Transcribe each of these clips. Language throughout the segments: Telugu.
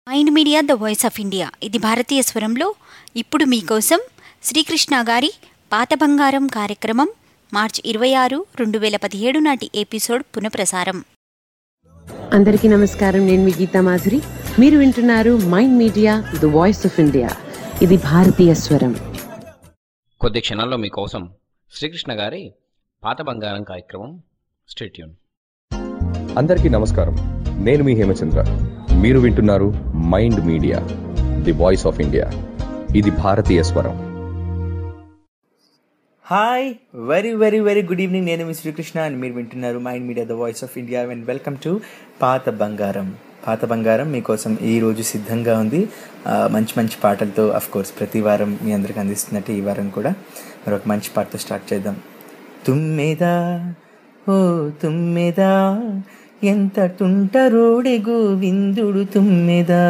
Mind media the voice of India ఇది భారతీయ స్వరంలో ఇప్పుడు మీకోసం శ్రీకృష్ణ గారి పాత బంగారం కార్యక్రమం మార్చి ఇరవై ఆరు రెండు వేల పదిహేడు నాటి ఎపిసోడ్ పునఃప్రసారం అందరికీ నమస్కారం నేను మీ గీతా మాధురి మీరు వింటున్నారు mind media the voice of India ఇది భారతీయ స్వరం కొద్ది క్షణాల్లో మీకోసం శ్రీకృష్ణ గారి పాత బంగారం కార్యక్రమం స్టేట్యూన్ అందరికీ నమస్కారం నేను మీ హేమచంద్ర మీరు వింటున్నారు mind media the voice of India ఇది భారతీయ స్వరం hi very very very good evening నేను మీ శ్రీకృష్ణ అని మీరు వింటున్నారు mind media the voice of India and welcome to పాత బంగారం పాత బంగారం మీకోసం ఈ రోజు సిద్ధంగా ఉంది ఆ, మంచి మంచి పాటలతో అఫ్ కోర్స్ ప్రతి వారం మీ అందరికి అందిస్తున్నట్టు ఈ వారం కూడా మరొక మంచి పాటతో స్టార్ట్ చేద్దాం తుమ్మెదా ఓ తుమ్మెదా ఎంత తుంటరోడి గోవిందుడు తుమ్మెదా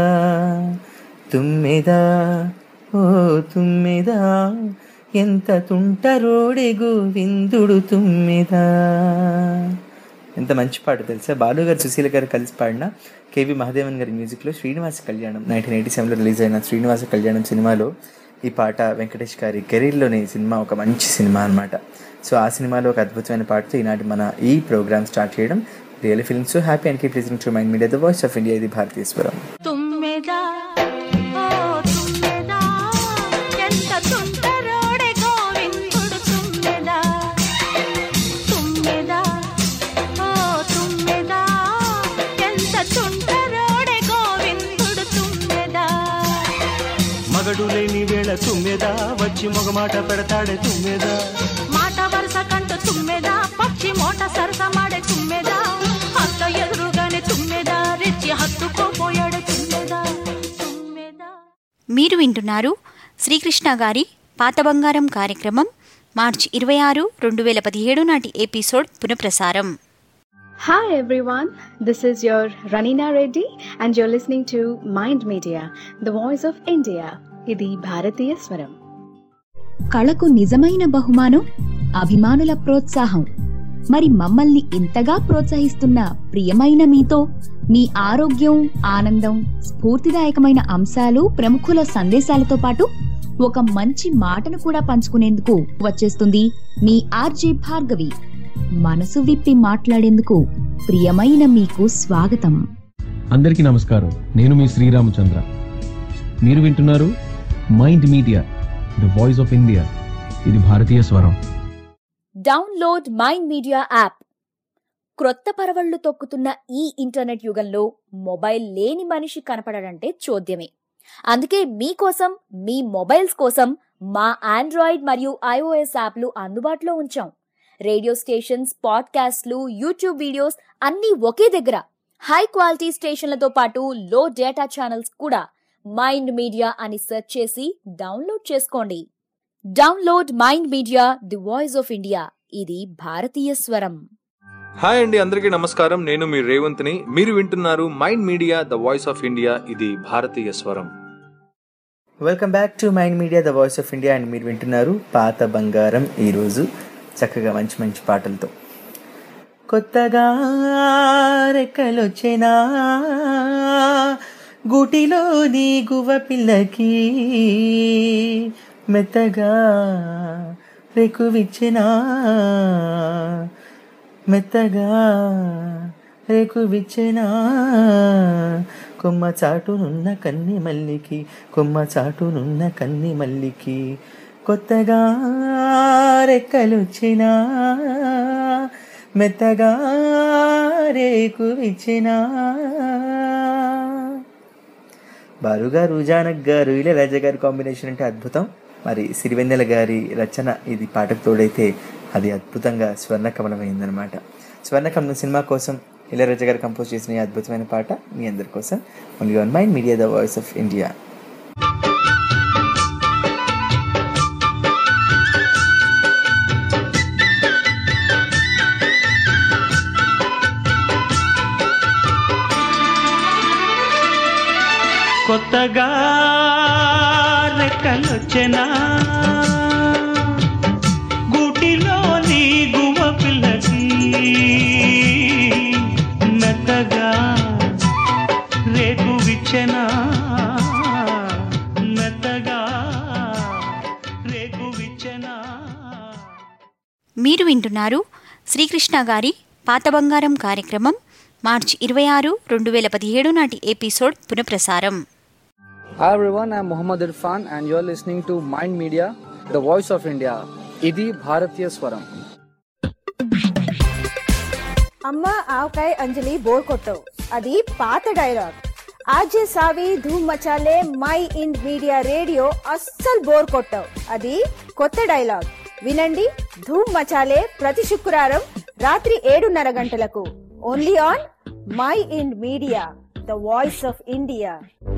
తుమ్మెదా ఓ తుమ్మెదా ఎంత తుంటరోడి గోవిందుడు తుమ్మెదా ఎంత మంచి పాట తెలుసా బాలు గారు సుశీల గారు కలిసి పాడిన కేవి మహాదేవన్ గారి మ్యూజిక్లో శ్రీనివాస కళ్యాణం నైన్టీన్ ఎయిటీ సెవెన్లో రిలీజ్ అయిన శ్రీనివాస కళ్యాణం సినిమాలో ఈ పాట వెంకటేష్ గారి కెరీర్లోని ఈ సినిమా ఒక మంచి సినిమా అనమాట సో ఆ సినిమాలో ఒక అద్భుతమైన పాటతో ఈనాటి మన ఈ ప్రోగ్రామ్ స్టార్ట్ చేయడం real feeling so happy and keep listening to mind media the voice of India ఇది భారతీయ స్వరం తుమ్మెదా ఓ తుమ్మెదా ఎంత తుంటరోడే గోవిందుడు తుమ్మెదా తుమ్మెదా ఓ తుమ్మెదా ఎంత తుంటరోడే గోవిందుడు తుమ్మెదా మగడు లేని వేళ తుమ్మెదా వచ్చి మొగమాట పెడతాడే తుమ్మెదా మాట వరుస కంటూ తుమ్మెదా పక్షి మోట సరస మాడే తుమ్మెదా హత్త ఎదురుగానే తుమ్మెదా రెచ్చి హత్తుకోపోయాడు తుమ్మెదా తుమ్మెదా మీరు వింటున్నారు శ్రీకృష్ణ గారి పాత బంగారం కార్యక్రమం మార్చి ఇరవై ఆరు రెండు వేల పదిహేడు నాటి ఎపిసోడ్ పునఃప్రసారం Hi everyone, this is your Ranina Reddy and you're listening to Mind Media, the voice of India. ఇది భారతీయ స్వరం కళకు నిజమైన బహుమానం అభిమానుల ప్రోత్సాహం మరి మమ్మల్ని ఇంతగా ప్రోత్సహిస్తున్న ప్రియమైన మీతో మీ ఆరోగ్యం ఆనందం స్ఫూర్తిదాయకమైన అంశాలు ప్రముఖుల సందేశాలతో పాటు ఒక మంచి మాటను కూడా పంచుకునేందుకు వచ్చేస్తుంది మీ ఆర్జే భార్గవి మనసు విప్పి మాట్లాడేందుకు ప్రియమైన మీకు స్వాగతం అందరికీ నమస్కారం నేను మీ శ్రీరామచంద్ర మీరు వింటున్నారు mind media the voice of India ఇది భారతీయ స్వరం డౌన్లోడ్ మైండ్ మీడియా యాప్ క్రొత్త పరవళ్లు తొక్కుతున్న ఈ ఇంటర్నెట్ యుగంలో మొబైల్ లేని మనిషి కనపడడంటే చూద్యమే అందుకే మీకోసం మీ మొబైల్స్ కోసం మా ఆండ్రాయిడ్ మరియు ఐఓఎస్ యాప్లు అందుబాటులో ఉంచాం రేడియో స్టేషన్స్ పాడ్కాస్ట్లు యూట్యూబ్ వీడియోస్ అన్నీ ఒకే దగ్గర హై క్వాలిటీ స్టేషన్లతో పాటు లో డేటా ఛానల్స్ కూడా మైండ్ మీడియా అని సెర్చ్ చేసి డౌన్లోడ్ చేసుకోండి download mind media the voice of India ఇది భారతీయ స్వరం హాయ్ అండి అందరికీ నమస్కారం నేను మీ రేవంత్ని మీరు వింటున్నారు mind media the voice of India ఇది భారతీయ స్వరం welcome back to mind media the voice of India and మీరు వింటున్నారు పాత బంగారం ఈరోజు చక్కగా మంచి మంచి పాటలతో కొత్తగా రెక్కలొచ్చేనా గూటిలో నీ గువ్వ పిల్లకి మెత్తగా రేకువిచ్చినా మెత్తగా రేకువిచ్చినా కొమ్మ చాటునున్న కన్ని మల్లికి కొమ్మ చాటునున్న కన్ని మల్లికి కొత్తగా రెక్కలొచ్చినా మెత్తగా రేకువిచ్చినా బాలుగారు జానక్ గారు ఇళయరాజా గారి కాంబినేషన్ అంటే అద్భుతం మరి సిరివెన్నెల గారి రచన ఇది పాటకు తోడైతే అది అద్భుతంగా స్వర్ణకమలమైందనమాట స్వర్ణకమలం సినిమా కోసం ఇళయరాజా గారు కంపోజ్ చేసిన ఈ అద్భుతమైన పాట మీ అందరి కోసం only on mind media the voice of India కొత్తగా రెక్కలొచ్చెనా గూటిలో నీ గువ్వ పిల్లకి మెత్తగా రేకు విచ్చెనా మీరు వింటున్నారు శ్రీకృష్ణ గారి పాత బంగారం కార్యక్రమం మార్చి ఇరవై ఆరు రెండు వేల పదిహేడు నాటి ఎపిసోడ్ పునఃప్రసారం Hi everyone, I'm Muhammad Irfan and you're listening to Mind Media, the voice of India. ఇది భారతీయ స్వరం అమ్మ ఆవకాయ అంజలి బోర్ కొట్టవు అది పాత డైలాగ్ ఆజే సావి ధూమ్ మచాలే మై ఇన్ మీడియా రేడియో అస్సలు బోర్ కొట్టవు అది కొత్త డైలాగ్ వినండి ధూమ్ మచాలే ప్రతి శుక్రవారం రాత్రి ఏడున్నర గంటలకు only on mind media the voice of India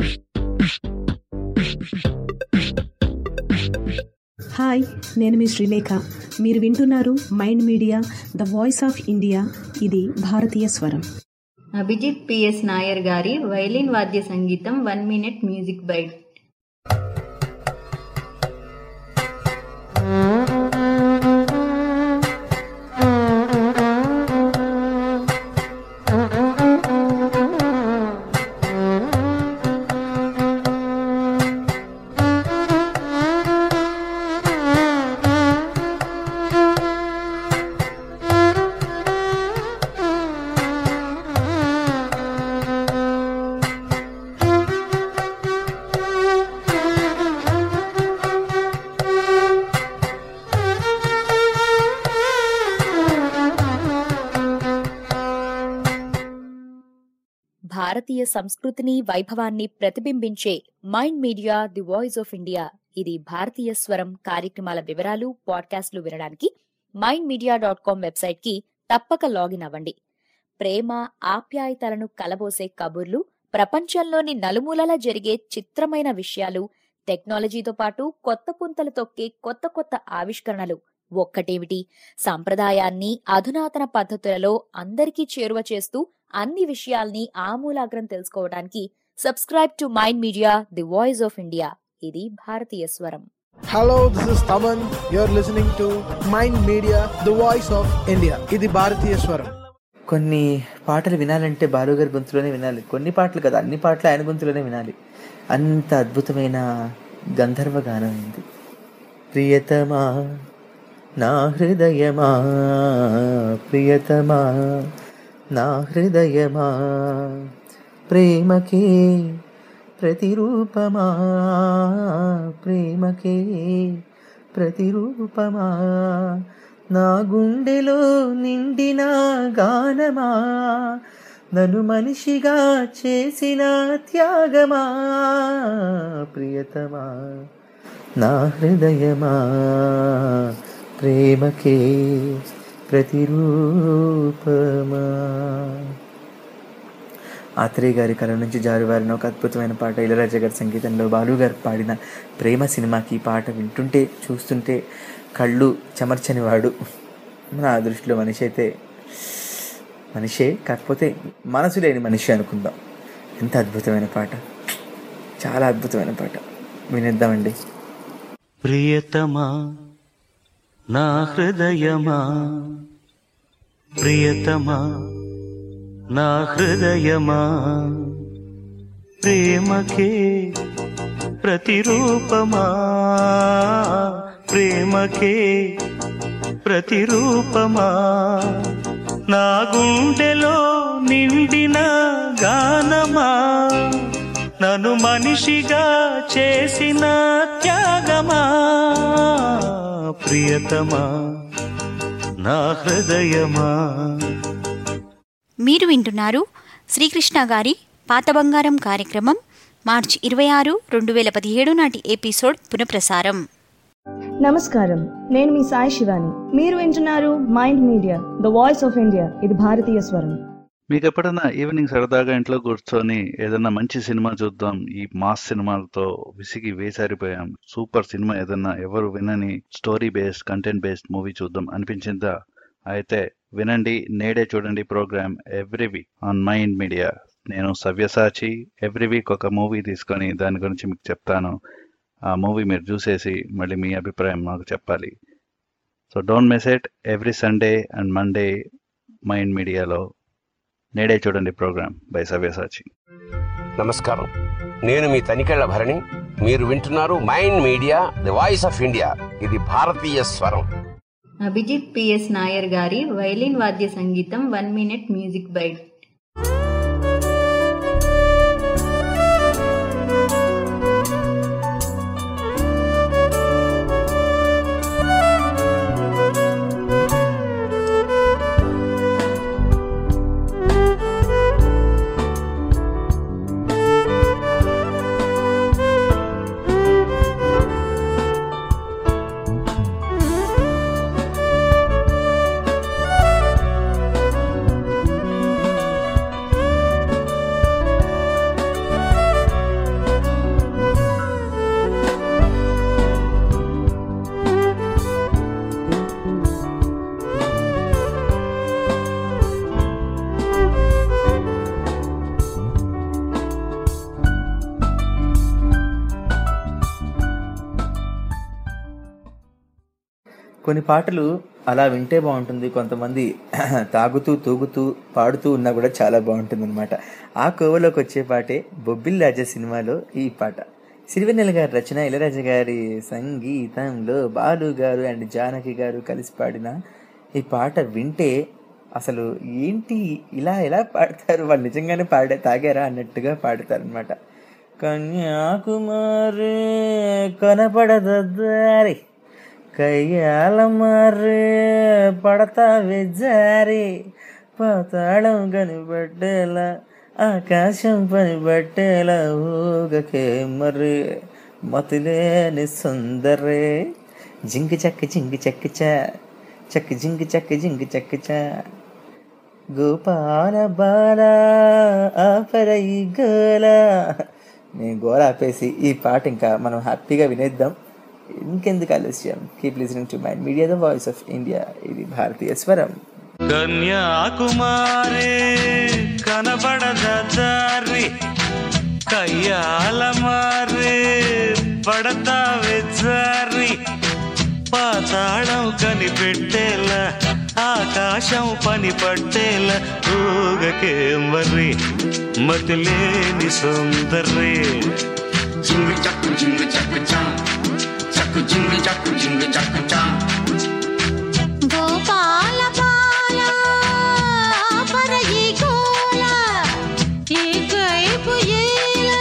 hi నేను మీ శ్రీలేఖ మీరు వింటున్నారు mind media the voice of India ఇది భారతీయ స్వరం అభిజిత్ పిఎస్ నాయర్ గారి వైలిన్ వాద్య సంగీతం వన్ మినిట్ మ్యూజిక్ బైట్ భారతీయ సంస్కృతిని వైభవాన్ని ప్రతిబింబించే mind media the voice of India ఇది భారతీయ స్వరం కార్యక్రమాల వివరాలు పాడ్కాస్ట్లు వినడానికి mind media dot com website కి తప్పక లాగిన్ అవ్వండి ప్రేమ ఆప్యాయతలను కలబోసే కబుర్లు ప్రపంచంలోని నలుమూలలా జరిగే చిత్రమైన విషయాలు టెక్నాలజీతో పాటు కొత్త పుంతలు తొక్కే కొత్త కొత్త ఆవిష్కరణలు ఒక్కటేమిటి సంప్రదాయాన్ని అధునాతన పద్ధతులలో అందరికీ చేరువ చేస్తూ అన్ని విషయాల్ని ఆమూలాగ్రం తెలుసుకోవడానికి subscribe to mind media the voice of India ఇది భారతీయ స్వరం Hello, this is Taman. You're listening to Mind Media, the voice of India. ఇది భారతీయ స్వరం కొన్ని పాటలు వినాలంటే బాలుగారి గొంతులోనే వినాలి కొన్ని పాటలు కదా అన్ని పాటలు ఆయన గొంతులోనే వినాలి అంత అద్భుతమైన గంధర్వ గానం ఉంది ప్రియతమా నా హృదయమా ప్రియతమా నా హృదయమా ప్రేమకే ప్రతిరూపమా ప్రేమకే ప్రతిరూపమా నా గుండెలో నిండిన గానమా నన్ను మనిషిగా చేసిన త్యాగమా ప్రియతమా నా హృదయమా ప్రేమకే ప్రతిరూపమా ఆత్రేయ గారి కళ నుంచి జారువారిన ఒక అద్భుతమైన పాట ఇళరాజా గారి సంగీతంలో బాలు గారు పాడిన ప్రేమ సినిమాకి ఈ పాట వింటుంటే చూస్తుంటే కళ్ళు చెమర్చని వాడు నా దృష్టిలో మనిషి అయితే మనిషే కాకపోతే మనసు లేని మనిషి అనుకుందాం ఎంత అద్భుతమైన పాట చాలా అద్భుతమైన పాట వినేద్దామండి ప్రియతమా నా హృదయమా ప్రియతమా నా హృదయమా ప్రేమకే ప్రతిరూపమా ప్రేమకే ప్రతిరూపమా నా గుండెలో నిండిన గానమా నన్ను మనిషిగా చేసిన త్యాగమా ప్రియతమా నా హృదయమా మీరు వింటున్నారు శ్రీకృష్ణ గారి పాత బంగారం కార్యక్రమం మార్చి ఇరవై ఆరు రెండు వేల పదిహేడు నాటి ఎపిసోడ్ పునఃప్రసారం నమస్కారం నేను మీ సాయి శివాని మీరు వింటున్నారు mind media the voice of India ఇది భారతీయ స్వరం మీకు ఎప్పుడైనా ఈవినింగ్ సరదాగా ఇంట్లో కూర్చొని ఏదైనా మంచి సినిమా చూద్దాం ఈ మాస్ సినిమాలతో విసిగి వేసారిపోయాం సూపర్ సినిమా ఏదైనా ఎవరు వినని story based content based movie చూద్దాం అనిపించిందా అయితే వినండి నేడే చూడండి program every week on mind media నేను సవ్యసాచి ఎవ్రీ వీక్ ఒక మూవీ తీసుకొని దాని గురించి మీకు చెప్తాను ఆ మూవీ మీరు చూసేసి మళ్ళీ మీ అభిప్రాయం మాకు చెప్పాలి so don't miss it every Sunday and Monday mind మీడియాలో నేడే చూడండి ప్రోగ్రామ్ బై సవ్యసాచి నమస్కారం నేను మీ తనికెళ్ల భరణి మీరు వింటున్నారు mind media the voice of India ఇది భారతీయ స్వరం అభిజిత్ పిఎస్ నాయర్ గారి వైలిన్ వాద్య సంగీతం వన్ మినిట్ మ్యూజిక్ బైట్ కొన్ని పాటలు అలా వింటే బాగుంటుంది కొంతమంది తాగుతూ తూగుతూ పాడుతూ ఉన్నా కూడా చాలా బాగుంటుంది అనమాట ఆ కోవలోకి వచ్చే పాటే బొబ్బిల్ రాజా సినిమాలో ఈ పాట సిరివెన్నెల గారి రచన ఇళరాజా గారి సంగీతంలో బాలు గారు అండ్ జానకి గారు కలిసి పాడిన ఈ పాట వింటే అసలు ఏంటి ఇలా ఎలా పాడతారు వాళ్ళు నిజంగానే పాడే తాగారా అన్నట్టుగా పాడతారు అనమాట కన్యాకుమారి కనపడదారి కయ్యాల మారే పడతా వెజ్జారి పాతాళం కనిపెట్టేలా ఆకాశం పని పట్టేలా ఊగకే మరి మతిలేని సుందరే జింగి చక్క జింగి చక్క చ చక్క జింగి చక్క జింగి చక్క చ గోపాల బాల ఆపర ఈ గోల నేను గోల ఆపేసి ఈ పాట ఇంకా మనం హ్యాపీగా వినేద్దాం ఇంకెందుకు ఆలస్యం keep listening to mind media the voice of India ఇది భారతీయ స్వరం కన్యాకుమారి కనబడదారి కయ్యాల మారి పడతా వెచ్చారి పాతాళం కనిపెట్టేలా ఆకాశం పని పట్టేలా ఊగకే మరి మతిలేని సుందరే జింగు చక్కు జింగు చక్కు చా చక్కు జింగు చక్కు జింగు చక్కు చా గోపాల బాల పరగి గోల ఏకైపు ఏల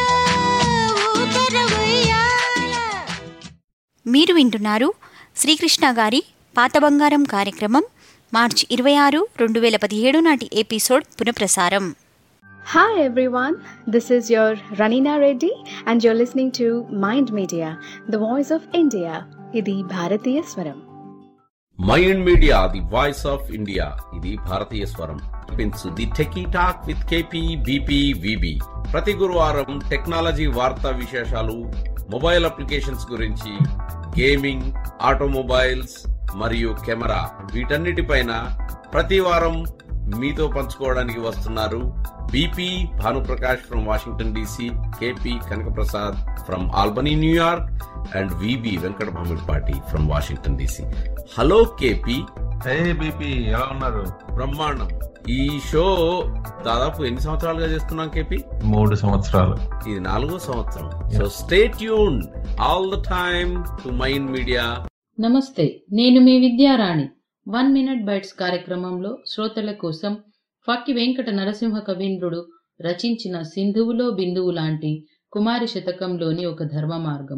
ఊతర ఉయ్యాల మీరు వింటున్నారు శ్రీకృష్ణ గారి పాత బంగారం కార్యక్రమం మార్చి ఇరవై ఆరు రెండు వేల పదిహేడు నాటి ఎపిసోడ్ పునఃప్రసారం Hi everyone, this is your Ranina Reddy and you're listening to Mind Media, the voice of India. ఇది భారతీయ స్వరం mind media the voice of India ఇది భారతీయ స్వరం పిన్స్ the techie talk with KP BP VB ప్రతి గురువారం టెక్నాలజీ వార్తా విశేషాలు మొబైల్ అప్లికేషన్స్ గురించి గేమింగ్ ఆటోమొబైల్స్ మరియు కెమెరా వీటన్నిటిపైన ప్రతి వారం మీతో పంచుకోవడానికి వస్తున్నారు BP Bhanuprakash from Washington DC KP Kanakaprasad from Albany New York and VB Venkata Bhamidipati from Washington DC hello KP hey BP ఎలా ఉన్నారు బ్రహ్మాండం ఈ షో దాదాపు ఎన్ని సంవత్సరాలుగా చేస్తున్నాం కేపీ మూడు సంవత్సరాలు ఇది నాలుగో సంవత్సరం so stay tuned all the time to mind media నమస్తే నేను మీ విద్యారాణి వన్ మినిట్ బైట్స్ కార్యక్రమంలో శ్రోతల కోసం ఫక్కి వెంకట నరసింహ కవీంద్రుడు రచించిన సింధువులో బిందువు లాంటి కుమారి శతకంలోని ఒక ధర్మ మార్గం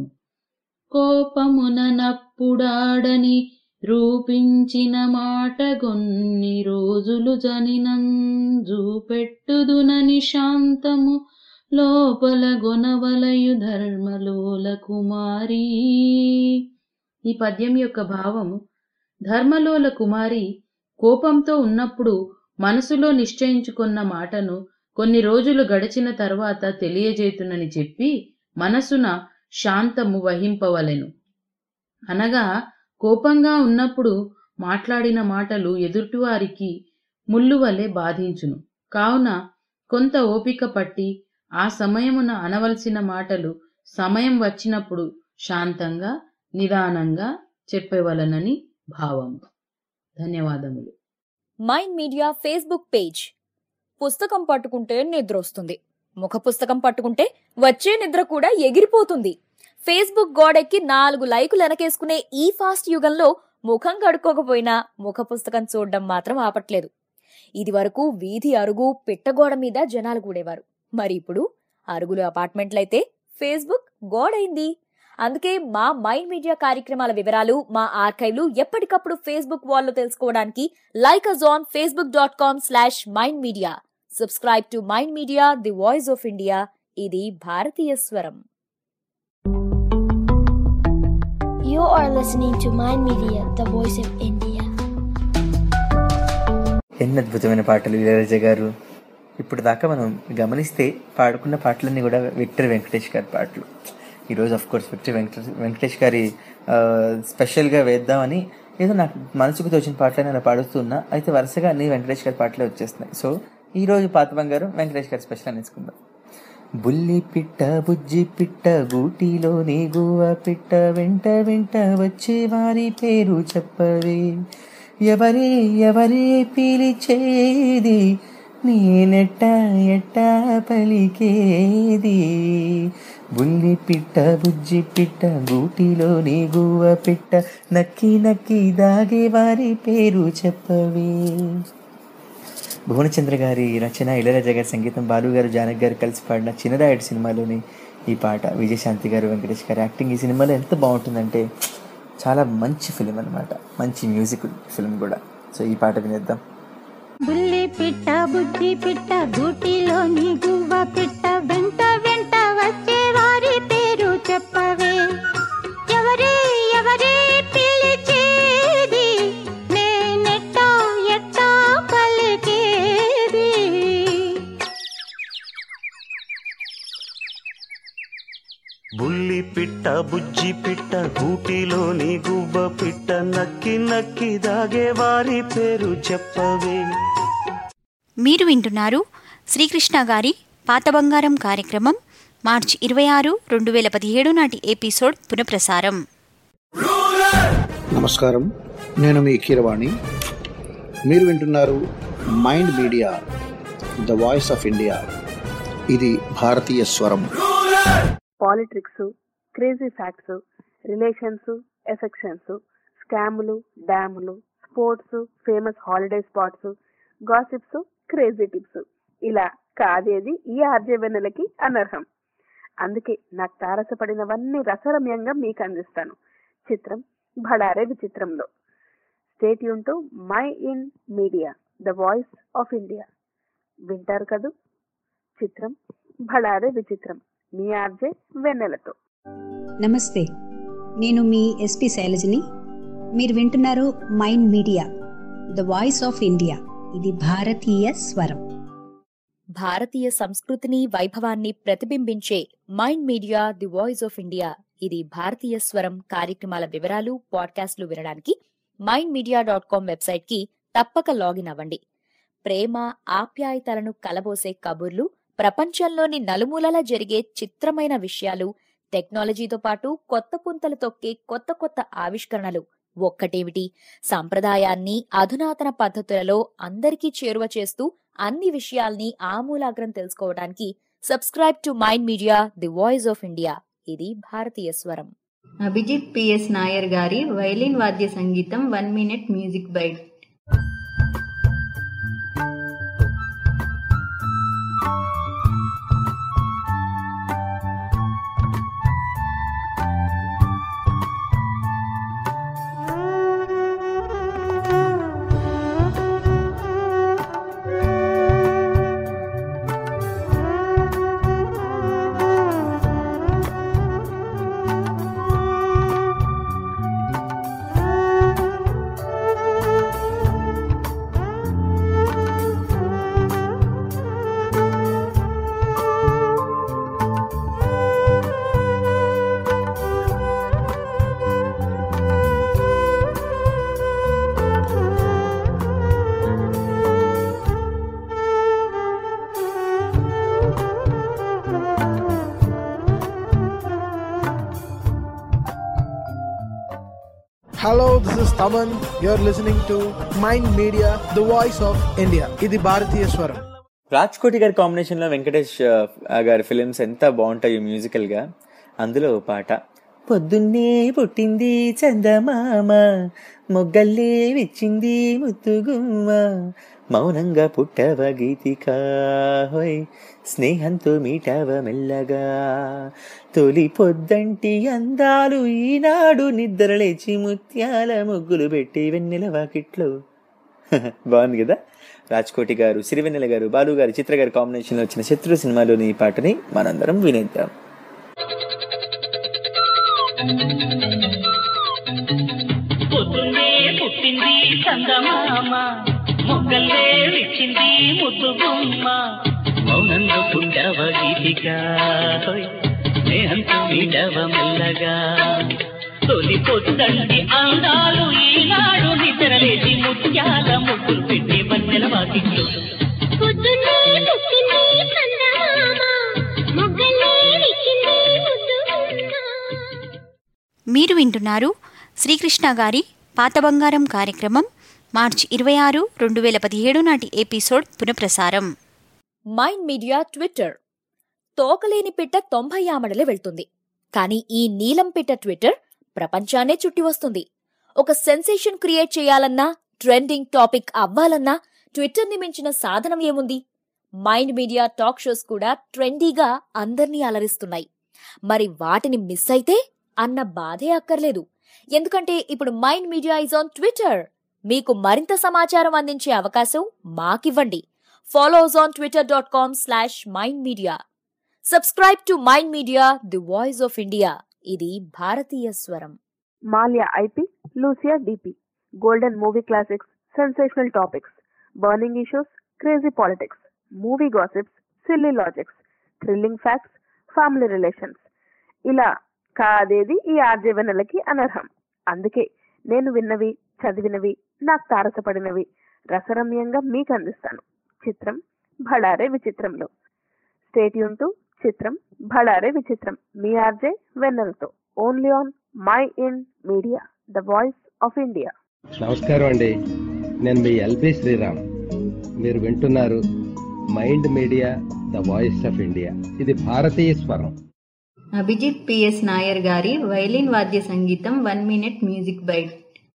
కోపమున నప్పుడాడని రూపించిన మాట గొన్ని రోజులు జనినం జూపెట్టుదునని శాంతము లోపల గొనవలయు ధర్మలోల కుమారి ఈ పద్యం యొక్క భావము ధర్మలోల కుమారి కోపంతో ఉన్నప్పుడు మనసులో నిశ్చయించుకున్న మాటను కొన్ని రోజులు గడిచిన తర్వాత తెలియజేతునని చెప్పి మనసున శాంతము వహింపవలెను అనగా కోపంగా ఉన్నప్పుడు మాట్లాడిన మాటలు ఎదుటివారికి ముల్లువలె బాధించును కావున కొంత ఓపిక పట్టి ఆ సమయమున అనవలసిన మాటలు సమయం వచ్చినప్పుడు శాంతంగా నిదానంగా చెప్పవలనని భావం ధన్యవాదములు మైండ్ మీడియా ఫేస్బుక్ పేజ్ పుస్తకం పట్టుకుంటే నిద్ర వస్తుంది ముఖ పుస్తకం పట్టుకుంటే వచ్చే నిద్ర కూడా ఎగిరిపోతుంది ఫేస్బుక్ గోడెక్కి నాలుగు లైకులు వెనకేసుకునే ఈ ఫాస్ట్ యుగంలో ముఖం కడుక్కోకపోయినా ముఖ పుస్తకం చూడడం మాత్రం ఆపట్లేదు ఇది వరకు వీధి అరుగు పిట్టగోడ మీద జనాలు కూడేవారు మరి ఇప్పుడు అరుగులు అపార్ట్మెంట్లయితే ఫేస్బుక్ గోడైంది అందుకే మా మైండ్ మీడియా కార్యక్రమాల వివరాలు మా ఆర్కైవ్లు ఎప్పటికప్పుడు ఫేస్బుక్ వాల్లో తెలుసుకోవడానికి like us on Facebook dot com slash mind media subscribe to mind media the voice of India ఇది భారతీయ స్వరం You are listening to Mind Media, the voice of India. ఎన్ని అద్భుతమైన పాటలు ఇళయరాజా గారు ఇప్పుడు దాకా మనం గమనిస్తే పాడుకున్న పాటలన్నీ కూడా విక్టర్ వెంకటేష్ గారి పాటలు ఈరోజు of course Victor Venkatesh Venkatesh గారి ఆ, స్పెషల్గా వేద్దామని ఏదో నాకు మనసుకు తోచిన పాటలని అలా పాడుతున్నా అయితే వరుసగా అన్ని వెంకటేష్ గారి పాటలే వచ్చేస్తున్నాయి సో ఈ రోజు పాత బంగారం వెంకటేష్ గారి స్పెషల్ అనేసుకుందాం బుల్లి పిట్ట బుజ్జి పిట్ట గూటిలోని గువ్వ పిట్ట వెంట వెంట వచ్చే వారి పేరు చెప్పవే ఎవరే ఎవరే పిలిచేది నేనెట్ట ఎట్ట పలికేది బుల్లి పిట్ట బుజ్జి పిట్ట గూటిలోని గువ్వ పిట్ట నక్కి నక్కి దాగే వారి పేరు చెప్పవే భువనచంద్ర గారి రచన ఇళయరాజా గారి సంగీతం బాలు గారు జానక్ గారు కలిసి పాడిన చిన్నరాయుడు సినిమాలోని ఈ పాట విజయశాంతి గారు వెంకటేష్ గారి యాక్టింగ్ ఈ సినిమాలో ఎంత బాగుంటుందంటే చాలా మంచి ఫిలిం అనమాట మంచి మ్యూజిక్ ఫిలిం కూడా సో ఈ పాట వినేద్దాం బుల్లి పిట్ట బుద్ధి పిట్ట గూటిలోని గువ్వ పిట్ట వెంట వెంట వచ్చే వారి పేరు చెప్పవే ఎవరే ఎవరే పిలిచేది నేనెట్టా ఎట్టా పలికేది బుల్లి పిట్ట బుజ్జి పిట్ట గూటిలోని గువ్వ పిట్ట నక్కి నక్కి దాగే వారి పేరు చెప్పవే మీరు వింటున్నారు శ్రీకృష్ణ గారి పాత బంగారం కార్యక్రమం మార్చి ఇరవై ఆరు రెండు వేల పదిహేడు నాటి ఎపిసోడ్ పునఃప్రసారం నమస్కారం నేను మీ కీరవాణి మీరు వింటున్నారు mind media the voice of India ఇది భారతీయ స్వరం politics crazy facts relations affections స్కాములు డ్యాములు sports famous holiday spots gossips crazy tips ఇలా కాదేది ఈ ఆర్జవెన్నెలకి అనర్హం అందుకే నాకు తారసపడినవన్నీ రసరమ్యంగా మీకు అందిస్తాను చిత్రం భడారే విచిత్రంలో స్టేట్ యూన్ to mind media the voice of India వింటారు కదూ చిత్రం భడారే విచిత్రం మీ ఆర్జే వెన్నెలతో నమస్తే నేను మీ ఎస్పి శైలజని మీరు వింటున్నారు mind media the voice of India ఇది భారతీయ స్వరం భారతీయ సంస్కృతిని వైభవాన్ని ప్రతిబింబించే mind media the voice of India ఇది భారతీయ స్వరం కార్యక్రమాల వివరాలు పాడ్కాస్ట్లు వినడానికి mind media dot com website కి తప్పక లాగిన్ అవ్వండి ప్రేమ ఆప్యాయతలను కలబోసే కబుర్లు ప్రపంచంలోని నలుమూలలా జరిగే చిత్రమైన విషయాలు టెక్నాలజీతో పాటు కొత్త పుంతలు తొక్కే కొత్త కొత్త ఆవిష్కరణలు ఒక్కటేమిటి సంప్రదాయాన్ని అధునాతన పద్ధతులలో అందరికీ చేరువ చేస్తూ అన్ని విషయాల్ని ఆమూలాగ్రం తెలుసుకోవడానికి subscribe to mind media the voice of India ఇది భారతీయ స్వరం అభిజిత్ పిఎస్ నాయర్ గారి వైలిన్ వాద్య సంగీతం one minute music bite Hello, this is Taman. You're listening to Mind Media, the voice of India. ఇది భారతీయ స్వరం రాజ్ కోటి గారి కాంబినేషన్లో వెంకటేష్ ఆ, గారి ఫిలిమ్స్ ఎంత బాగుంటాయి మ్యూజికల్గా అందులో ఓ పాట పొద్దున్నే పుట్టింది చందమామ మొగ్గల్లే విచ్చింది ముత్తుగుమ్మ మౌనంగా పుట్టవ గీతిక హోయ్ స్నేహంతో మీటవ మెల్లగా తొలి పొద్దంటి అందాలు ఈనాడు నిద్రలేచి ముత్యాల ముగ్గులు పెట్టి వెన్నెల వాకిట్లో బాగుంది కదా రాజ్కోటి గారు సిరివెన్నెల గారు బాలు గారు చిత్ర గారి కాంబినేషన్లో వచ్చిన శత్రు సినిమాలోని ఈ పాటని మనందరం వినేద్దాం పొద్దున్నే పుట్టింది చందమామ మొగ్గల్లే విచ్చింది ముద్దు బొమ్మ మౌనంగా పుట్టవ గీతిక హోయ్, స్నేహంతో మీటవ మెల్లగా తొలి పొద్దండి అందాలు ఈనాడు నిద్రలేసి ముత్యాల ముగ్గులు పెట్టి వన్నెల వాకిట్లు పొద్దున్నే పుట్టింది చందమామ మొగ్గలే విచ్చింది ముద్దు మీరు వింటున్నారు శ్రీకృష్ణ గారి పాత బంగారం కార్యక్రమం మార్చి ఇరవై ఆరు రెండు వేల పదిహేడు నాటి ఎపిసోడ్ పునఃప్రసారం మైండ్ మీడియా ట్విట్టర్ తోకలేని పిట్ట తొంభై ఆమడలే వెళ్తుంది కానీ ఈ నీలం పిట్ట ట్విట్టర్ ప్రపంచాన్నే చుట్టి వస్తుంది ఒక సెన్సేషన్ క్రియేట్ చేయాలన్నా ట్రెండింగ్ టాపిక్ అవ్వాలన్నా ట్విట్టర్ని మించిన సాధనం ఏముంది మైండ్ మీడియా టాక్ షోస్ కూడా ట్రెండీగా అందర్నీ అలరిస్తున్నాయి మరి వాటిని మిస్ అయితే అన్న బాధే అక్కర్లేదు ఎందుకంటే ఇప్పుడు mind media is on Twitter మీకు మరింత సమాచారం అందించే అవకాశం మాకివ్వండి follow us on Twitter dot com slash mind media subscribe to mind media the voice of India ఇది భారతీయ స్వరం మాల్యా ఐపీ లూసియా DP golden movie classics sensational topics burning issues crazy politics movie gossips silly logics thrilling facts family relations ఇలా కాదేది ఈ ఆర్జవెన్నెలకి అనర్హం అందుకే నేను విన్నవి చదివినవి నాకు తారసపడినవి రసరమ్యంగా మీకు అందిస్తాను చిత్రం భడారే విచిత్రంలో స్టేట్యూన్ టు చిత్రం భడారే విచిత్రం మీ ఆర్జే వెన్నెలతో only on mind media the voice of India నమస్కారం అండి నేను మీ ఎల్బి శ్రీరామ్ మీరు వింటున్నారు mind media the voice of India ఇది భారతీయ స్వరం అభిజిత్ పిఎస్ నాయర్ గారి వైలిన్ వాద్య సంగీతం వన్ మినిట్ మ్యూజిక్ బైట్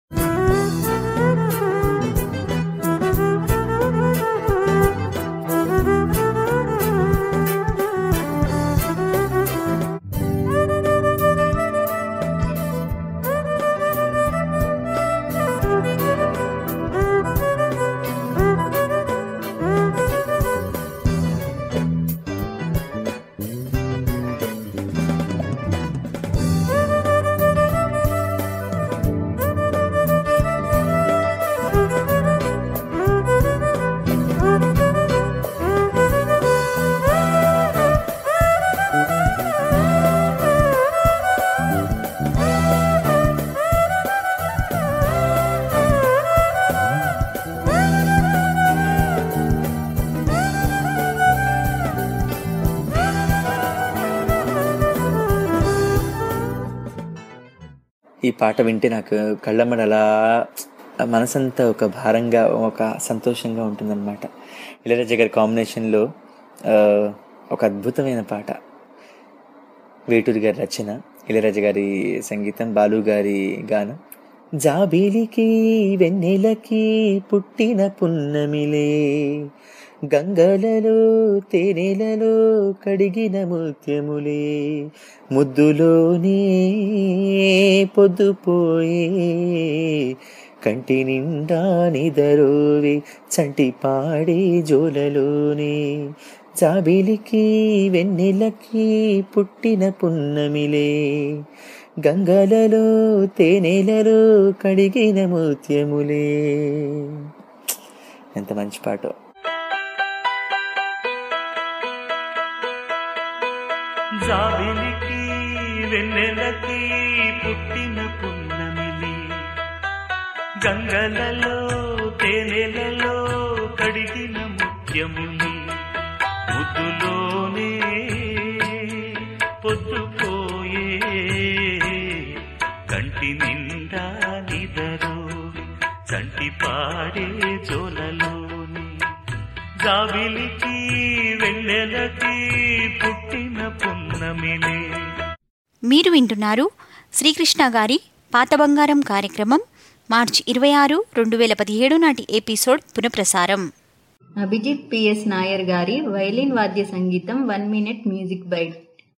ఈ పాట వింటే నాకు కళ్ళమ్మడ అలా మనసంతా ఒక భారంగా ఒక సంతోషంగా ఉంటుందన్నమాట ఇళయరాజా గారి కాంబినేషన్లో ఆ, ఒక అద్భుతమైన పాట వేటూరి గారి రచన ఇళయరాజా గారి సంగీతం బాలు గారి గానం జాబీలికి వెన్నెలకి పుట్టిన పున్నమిలే గంగలలో తేనెలలో కడిగిన ముత్యములే ముద్దులోనే పొద్దుపోయే కంటి నిండా నిదరోవి చంటి పాడే జోలలోనే జాబిలికి వెన్నెలకి పుట్టిన పున్నమిలే గంగలలో తేనెలలో కడిగిన ముత్యములే ఎంత మంచి పాట జాబిలికి వెన్నెలకి పుట్టిన పున్నమిలి గంగలలో తేనెలలో కడిగిన ముత్యముని ముద్దులోనే పొద్దుపోయే కంటి నిండా నిదరు చంటి పాడే జోలలోని జాబిలికి వెన్నెలకి పుట్టిన పున్నమిలే మీరు వింటున్నారు శ్రీకృష్ణ గారి పాత బంగారం కార్యక్రమం మార్చి ఇరవై ఆరు రెండు వేల పదిహేడు నాటి ఎపిసోడ్ పునఃప్రసారం అభిజిత్ పిఎస్ నాయర్ గారి వైలిన్ వాద్య సంగీతం one minute music bite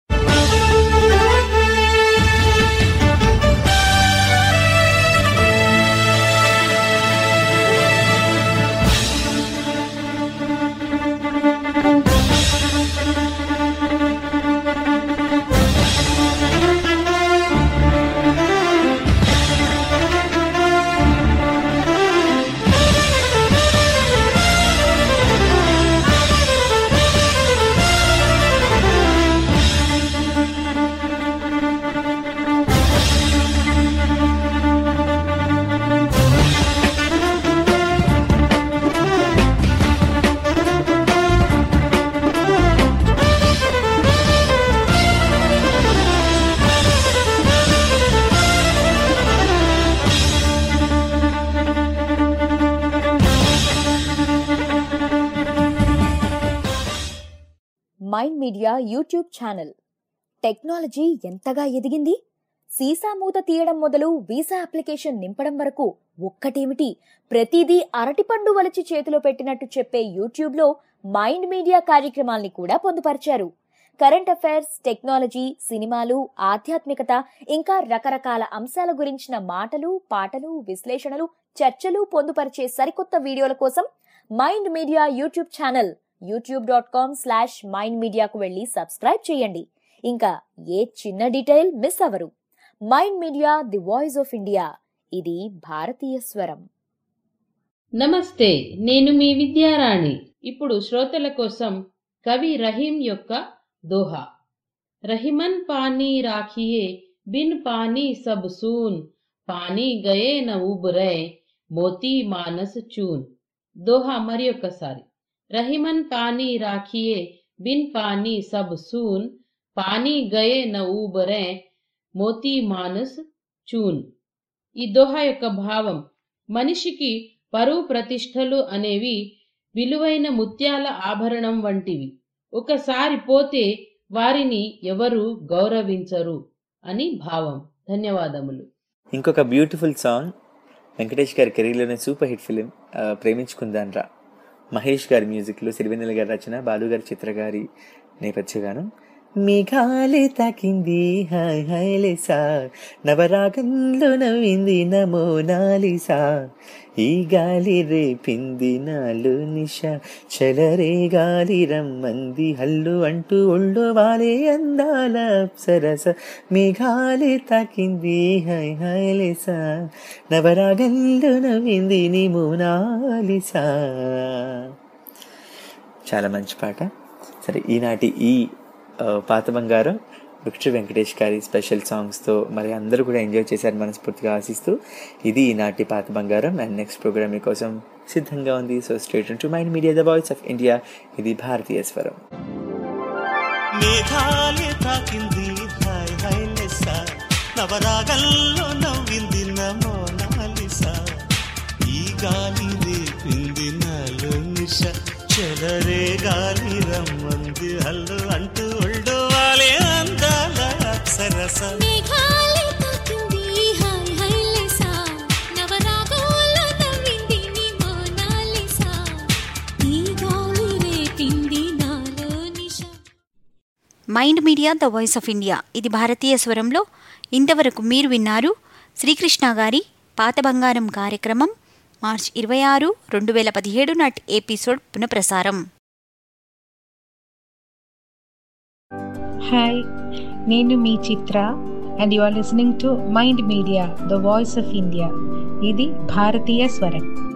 mind media YouTube channel technology ఎంతగా ఎదిగింది సీసా మూత తీయడం మొదలు వీసా అప్లికేషన్ నింపడం వరకు ఒక్కటేమిటి ప్రతిదీ అరటిపండు వలిచి చేతిలో పెట్టినట్టు చెప్పే యూట్యూబ్ లో మైండ్ మీడియా కార్యక్రమాల్ని కూడా పొందుపరిచారు కరెంట్ అఫైర్స్ టెక్నాలజీ సినిమాలు ఆధ్యాత్మికత ఇంకా రకరకాల అంశాల గురించిన మాటలు పాటలు విశ్లేషణలు చర్చలు పొందుపరిచే సరికొత్త వీడియోల కోసం mind media YouTube channel YouTube dot com slash mind మీడియాకు వెళ్ళి సబ్స్క్రైబ్ చేయండి ఇంకా ఏ చిన్న డీటెయిల్ మిస్ అవరు mind media the voice of India ఇది భారతీయ స్వరం నమస్తే నేను మీ విద్యారాణి ఇప్పుడు శ్రోతల కోసం కవి రహీం యొక్క దోహా రహిమన్ పానీ రాఖియే బిన్ పానీ సబ్ సూన్ పానీ గయే న ఉబరే మోతీ మానస్ చూన్ దోహా మరి ఒక్కసారి రహిమన్ పానీ రాఖియే బిన్ పానీ సబ్ సూన్ పానీ గయే న ఊబరే మోతీ మానస్ చూన్ ఈ దోహా యొక్క భావం మనిషికి పరువు ప్రతిష్టలు అనేవి విలువైన ముత్యాల ఆభరణం వంటివి ఒకసారి పోతే వారిని ఎవరు గౌరవించరు అని భావం ధన్యవాదములు ఇంకొక బ్యూటిఫుల్ సాంగ్ వెంకటేష్ గారి కెరీర్లోనే సూపర్ హిట్ ఫిలిం ప్రేమించుకుందాన్రా మహేష్ గారి మ్యూజిక్లో సిరివెన్నెల గారి రచన బాలు గారి చిత్ర గారి నేపథ్య గానం మేఘాలే తాకింది హాయ్ హాయ్ లేసా నవరాగంలో నవ్వింది నమో నాలిసా ఈ గాలి రేపింది నాలో నిష చలరే గాలి రమ్మంది హల్లు అంటూ ఒళ్ళు వాలే అందాల సరస మేఘాలే తాకింది హాయ్ హాయ్ లేసా నవరాగంలో నవ్వింది నీ మోనాలిసా చాలా మంచి పాట సరే ఈనాటి ఈ ఆ, పాత బంగారం విక్టర్ వెంకటేష్ గారి స్పెషల్ సాంగ్స్తో మరి అందరూ కూడా ఎంజాయ్ చేశారు మనస్ఫూర్తిగా ఆశిస్తూ ఇది ఈనాటి పాత బంగారం అండ్ నెక్స్ట్ ప్రోగ్రామ్ మీకోసం సిద్ధంగా ఉంది so stay tuned to mind media the voice of India ఇది భారతీయ స్వరం మేఘాలే తాకింది హాయ్ హాయ్ లెస్సా నవరాగల్లో నవ్వింది నమోనాలిసా ఈ గాలి రేపింది నాలో నిష చెలరే గాలి రమ్మంది హల్లు అంటూ ఒళ్ళు వాలే అందాల అప్సరస మేఘాలే తాకింది హాయ్ హాయ్ లేసా నవరాగంలో నవ్వింది నీ మోనాలిసా ఈ గాలి రేపింది నాలో నిషా mind media the voice of India ఇది భారతీయ స్వరంలో ఇంతవరకు మీరు విన్నారు శ్రీకృష్ణ గారి పాత బంగారం కార్యక్రమం మార్చ్ ఇరవై ఆరు రెండు వేల పదిహేడు నాటి ఎపిసోడ్ పునఃప్రసారం హాయ్ నేను మీ Chitra and you are listening to mind media the voice of India ఇది భారతీయ స్వరం